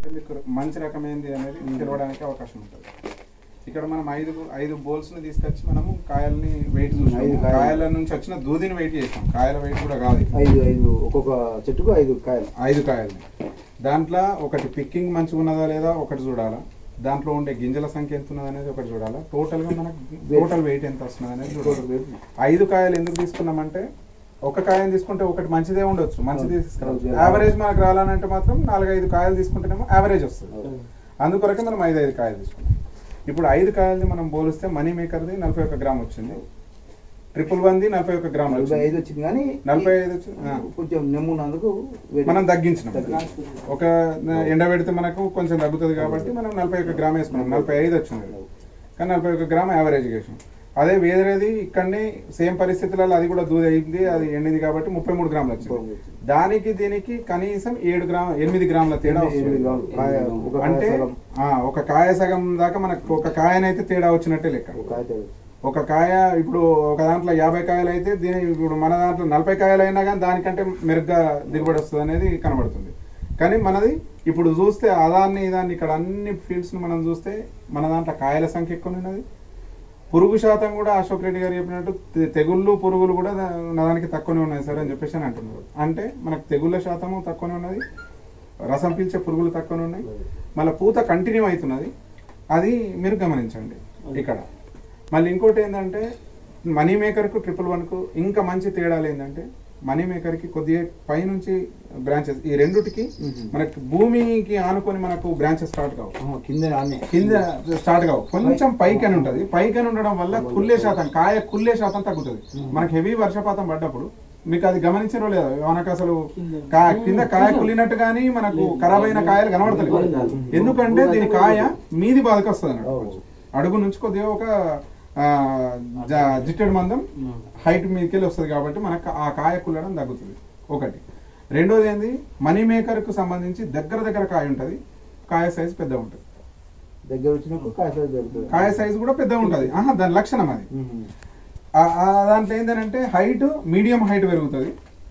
మీకు మంచి రకం ఏంది అనేది తెలవడానికి అవకాశం ఉంటుంది ఇక్కడ మనం ఐదు ఐదు బోల్స్ ని తీసుకొచ్చి మనము కాయల్ని వెయిట్ ఐదు చూసాము కాయలు. కాయల నుంచి వచ్చిన దూదిని వెయిట్ చేస్తాం కాయల వెయిట్ కూడా కాదు ఇది. ఐదు ఐదు ఒక్కొక్క చెట్టుకు ఐదు కాయలు ఐదు కాయల్ని దాంట్లో ఒకటి పిక్కింగ్ మంచిగా ఉన్నదా లేదా ఒకటి చూడాలా దాంట్లో ఉండే గింజల సంఖ్య ఎంత ఉన్నది అనేది ఒకటి చూడాలా టోటల్ గా మనకు టోటల్ వెయిట్ ఎంత వస్తుంది అనేది చూడాలి ఐదు కాయలు ఎందుకు తీసుకున్నామంటే ఒక కాయని తీసుకుంటే ఒకటి మంచిదే ఉండొచ్చు మంచిది తీసుకురావచ్చు అవును. యావరేజ్ మనకు రావాలంటే మాత్రం నాలుగైదు కాయలు తీసుకుంటేనేమో యావరేజ్ వస్తుంది అందుకొరకే మనం ఐదు ఐదు కాయలు తీసుకున్నాం ఇప్పుడు ఐదు కాయలది మనం పోలిస్తే మనీ మేకర్ది నలభై ఒక్క గ్రామ్ వచ్చింది ట్రిపుల్ వన్ది నలభై ఒక్క గ్రామ్ నలభై వచ్చింది ఐదు వచ్చింది కానీ నలభై ఐదు వచ్చి- ఆ. కొంచెం నెమ్మున్నందుకు వేడి. మనం తగ్గించినాం తగ్గించినాం. ఒక ఎండబెడితే మనకు కొంచెం తగ్గుతుంది కాబట్టి మనం నలభై ఒక్క గ్రామ్ వేసుకున్నాం నలభై ఐదు వచ్చింది కానీ నలభై ఒక్క గ్రామ్ యావరేజ్ వేసాం అదే వేరేది ఇక్కడనే సేమ్ పరిస్థితులలో అది కూడా దూది అయింది అది ఎండింది కాబట్టి ముప్పై మూడు గ్రాములు వచ్చింది దానికి దీనికి కనీసం ఏడు గ్రామ్ ఎనిమిది గ్రాముల తేడా ఎనిమిది వస్తుంది గ్రాములు. కాయ ఒక కాయ అంటే సగం. ఆ, ఒక కాయ సగం దాకా మనకు ఒక కాయనైతే తేడా వచ్చినట్టే లెక్క ఒక కాయ తేడా. ఒక కాయ ఇప్పుడు ఒక దాంట్లో యాభై కాయలు అయితే దీని ఇప్పుడు మన దాంట్లో నలభై కాయలు అయినా కానీ దానికంటే మెరుగ్గా దిగుబడి వస్తుంది అనేది కనబడుతుంది కానీ మనది ఇప్పుడు చూస్తే అదాన్ని ఇదాన్ని ఇక్కడ అన్ని ఫీల్డ్స్ మనం చూస్తే మన దాంట్లో కాయల సంఖ్య ఎక్కువ ఉన్నది పురుగు శాతం కూడా అశోక్ రెడ్డి గారు చెప్పినట్టు తె- తెగుళ్ళు పురుగులు కూడా దా- నా దానికి తక్కువనే ఉన్నాయి సార్ అని చెప్పేసి అని అంటున్నారు అంటే మనకు తెగుళ్ళ శాతము తక్కువనే ఉన్నది రసం పీల్చే పురుగులు తక్కువనే ఉన్నాయి మళ్ళీ పూత కంటిన్యూ అవుతున్నది అది మీరు గమనించండి ఇక్కడ మళ్ళీ ఇంకోటి ఏంటంటే మనీ మేకర్కు ట్రిపుల్ వన్కు ఇంకా మంచి తేడాలు ఏంటంటే మనీ మేకర్కి కొద్దిగా పైనుంచి బ్రాంచెస్ ఈ రెండుటికి మ్మ్. మనకి భూమికి ఆనుకొని మనకు బ్రాంచెస్ స్టార్ట్ కావు ఆ, కింద అన్నీ కింద స్టార్ట్ కావు కొంచెం పైకి అని ఉంటది పైకి అని ఉండడం వల్ల కుల్లే శాతం కాయ కుల్లే శాతం తగ్గుతుంది మనకి హెవీ వర్షపాతం పడ్డప్పుడు మీకు అది గమనించారో లేదా మనకు అసలు కా- కింద కాయ కుళ్ళినట్టు కానీ మనకు ఖరాబ్ అయిన కాయలు కనబడతలేదు ఎందుకంటే దీని కాయ మీది బాధకు వస్తుంది అన్నట్టు అడుగు నుంచి కొద్దిగా ఒక ఆ, జ- జిట్టెడు మందం హైట్ మీదకి వెళ్ళి వస్తుంది కాబట్టి మనకు ఆ కాయ కుల్లడం తగ్గుతుంది ఒకటి రెండోది ఏంది మనీ మేకర్ కు సంబంధించి దగ్గర దగ్గర కాయ ఉంటది కాయ సైజ్ పెద్ద ఉంటుంది దగ్గర వచ్చినప్పుడు కాయ సైజు పెరుగుతుంది కాయ సైజ్ కూడా పెద్ద ఉంటది ఆహా దాని లక్షణం అది మ్మ్. ఆ- ఆ దాంట్లో ఏంటంటే హైట్ మీడియం హైట్ పెరుగుతుంది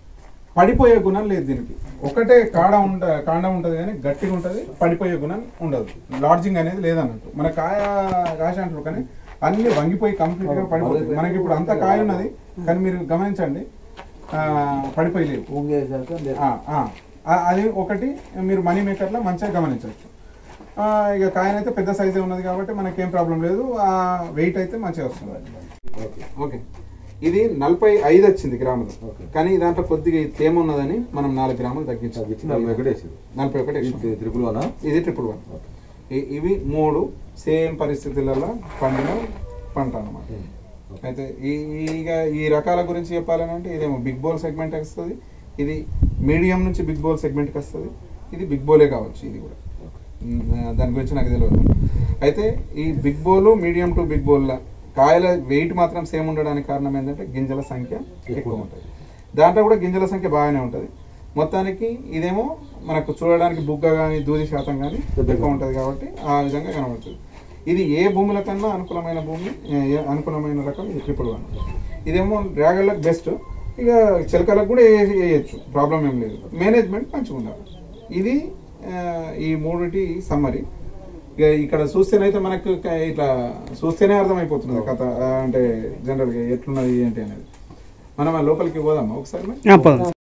పడిపోయే గుణం లేదు దీనికి ఒకటే కాడ ఉంట కాండం ఉంటది కానీ గట్టిగా ఉంటది పడిపోయే గుణం ఉండదు లాడ్జింగ్ అనేది లేదన్నట్టు మన కాయ కాశ అంటారు కానీ అన్ని వంగిపోయి కంప్లీట్ గా పడిపోతుంది మనకి ఇప్పుడు అంత కాయ ఉన్నది కానీ మీరు గమనించండి ఆ, పడిపోయి లేవు ఊగేసరికి లేదు. ఆ, ఆ. ఆ- అది ఒకటి మీరు మనీ మేకర్లో మంచిగా గమనించవచ్చు ఆ, ఇక కాయనైతే పెద్ద సైజే ఉన్నది కాబట్టి మనకేం ప్రాబ్లం లేదు ఆ వెయిట్ అయితే మంచిగా వస్తుంది ఓకే ఇది నలభై ఐదు వచ్చింది గ్రాములు ఓకే. కానీ దాంట్లో కొద్దిగా ఈ తేమ ఉన్నదని మనం నాలుగు గ్రాములు తగ్గించాలి నలభై ఒకటి వేసింది నలభై ఒకటి extra. త్రిపుల్ వన్ ఇది ట్రిపుల్ వన్ ఇ- ఇవి మూడు సేమ్ పరిస్థితులలో పండిన పంట అన్నమాట అయితే ఈ ఇక ఈ రకాల గురించి చెప్పాలని అంటే ఇదేమో బిగ్ బోల్ సెగ్మెంట్ వస్తుంది ఇది మీడియం నుంచి బిగ్ బోల్ సెగ్మెంట్కి వస్తుంది ఇది బిగ్ బోలే కావచ్చు ఇది కూడా ఉమ్, దాని గురించి నాకు తెలియదు అయితే ఈ big ball medium to big ball కాయల వెయిట్ మాత్రం సేమ్ ఉండడానికి కారణం ఏంటంటే గింజల సంఖ్య ఎక్కువ ఉంటుంది దాంట్లో కూడా గింజల సంఖ్య బాగానే ఉంటుంది మొత్తానికి ఇదేమో మనకు చూడడానికి బుగ్గ కానీ దూది శాతం కానీ ఎక్కువ ఉంటుంది కాబట్టి ఆ విధంగా కనబడుతుంది ఇది ఏ భూముల కన్నా అనుకూలమైన భూమి ఏ- ఏ అనుకూలమైన రకం ఇది ట్రిపుల్ వన్ ఇదేమో డ్రాగన్లకు బెస్ట్ ఇక చిలకలకు కూడా వే- వేయచ్చు ప్రాబ్లం ఏం లేదు మేనేజ్మెంట్ మంచిగా ఉండాలి ఇది ఆ, ఈ మూడిటి సమ్మరి ఇక ఇక్కడ చూస్తేనైతే మనకు క- ఇట్లా చూస్తేనే అర్థమైపోతుంది కథ ఆ, అంటే జనరల్గా ఎట్లున్నది ఏంటి అనేది మనం ఆ లోపలికి పోదామా ఒకసారి మరి? పోదాం